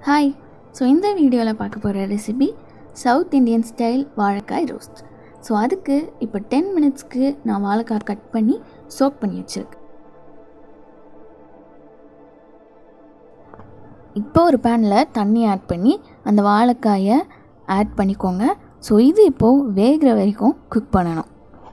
hi so இந்த வீடியோவில் பார்க்க போகிற ரெசிபி சவுத் இந்தியன் ஸ்டைல் வாழைக்காய் ரோஸ்ட் ஸோ அதுக்கு இப்போ டென் மினிட்ஸ்க்கு நான் வாழைக்காய் கட் பண்ணி சோக் பண்ணி வச்சுருக்கேன் இப்போ ஒரு பேனில் தண்ணி ஆட் பண்ணி அந்த வாழைக்காயை ஆட் பண்ணிக்கோங்க ஸோ இது இப்போது வேகிற வரைக்கும் குக் பண்ணணும்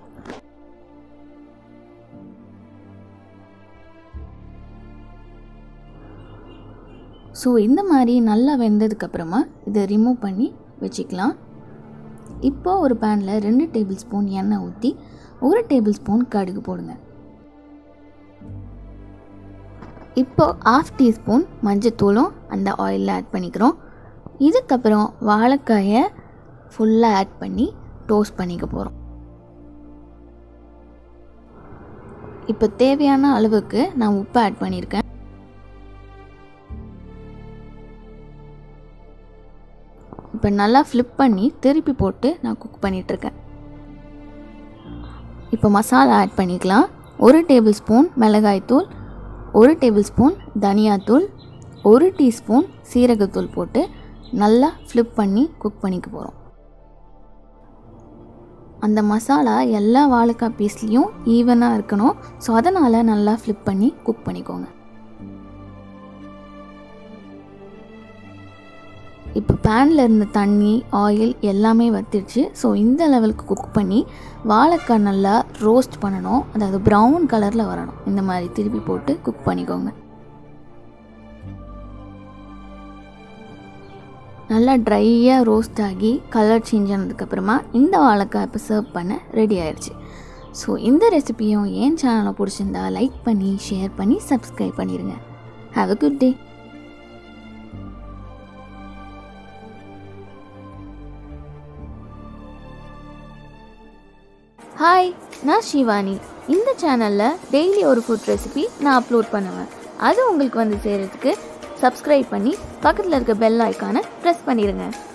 ஸோ இந்த மாதிரி நல்லா வெந்ததுக்கப்புறமா இதை ரிமூவ் பண்ணி வச்சுக்கலாம் இப்போ ஒரு பேனில் ரெண்டு டேபிள் ஸ்பூன் எண்ணெய் ஊற்றி ஒரு டேபிள் ஸ்பூன் கடுகு போடுங்க இப்போ ஆஃப் டீஸ்பூன் மஞ்சத்தூளும் அந்த ஆயிலில் ஆட் பண்ணிக்கிறோம் இதுக்கப்புறம் வாழைக்காயை ஃபுல்லாக ஆட் பண்ணி டோஸ்ட் பண்ணிக்க போகிறோம் இப்போ தேவையான அளவுக்கு நான் உப்பு ஆட் பண்ணியிருக்கேன் இப்போ நல்லா ஃப்ளிப் பண்ணி திருப்பி போட்டு நான் குக் பண்ணிகிட்ருக்கேன் இப்போ மசாலா ஆட் பண்ணிக்கலாம் ஒரு டேபிள் ஸ்பூன் மிளகாய்த்தூள் ஒரு டேபிள் ஸ்பூன் தனியாத்தூள் ஒரு டீஸ்பூன் சீரகத்தூள் போட்டு நல்லா ஃப்ளிப் பண்ணி குக் பண்ணிக்க போகிறோம் அந்த மசாலா எல்லா வாழைக்காய் பீஸ்லேயும் ஈவனாக இருக்கணும் ஸோ அதனால் நல்லா ஃப்ளிப் பண்ணி குக் பண்ணிக்கோங்க இப்போ பேனில் இருந்த தண்ணி ஆயில் எல்லாமே வத்திடுச்சு ஸோ இந்த லெவலுக்கு குக் பண்ணி வாழைக்காய் நல்லா ரோஸ்ட் பண்ணணும் அதாவது ப்ரௌன் கலரில் வரணும் இந்த மாதிரி திருப்பி போட்டு குக் பண்ணிக்கோங்க நல்லா ட்ரையாக ரோஸ்ட் ஆகி கலர் சேஞ்ச் ஆனதுக்கப்புறமா இந்த வாழைக்காய் இப்போ சர்வ் பண்ண ரெடி ஆயிடுச்சு ஸோ இந்த ரெசிபியும் என் சேனலை பிடிச்சிருந்தா லைக் பண்ணி ஷேர் பண்ணி சப்ஸ்கிரைப் பண்ணிடுங்க have a good day hi நான் ஷிவானி இந்த சேனலில் டெய்லி ஒரு ஃபுட் ரெசிபி நான் அப்லோட் பண்ணுவேன் அது உங்களுக்கு வந்து சேரத்துக்கு சப்ஸ்கிரைப் பண்ணி பக்கத்தில் இருக்க பெல் ஐக்கானை ப்ரெஸ் பண்ணிடுங்க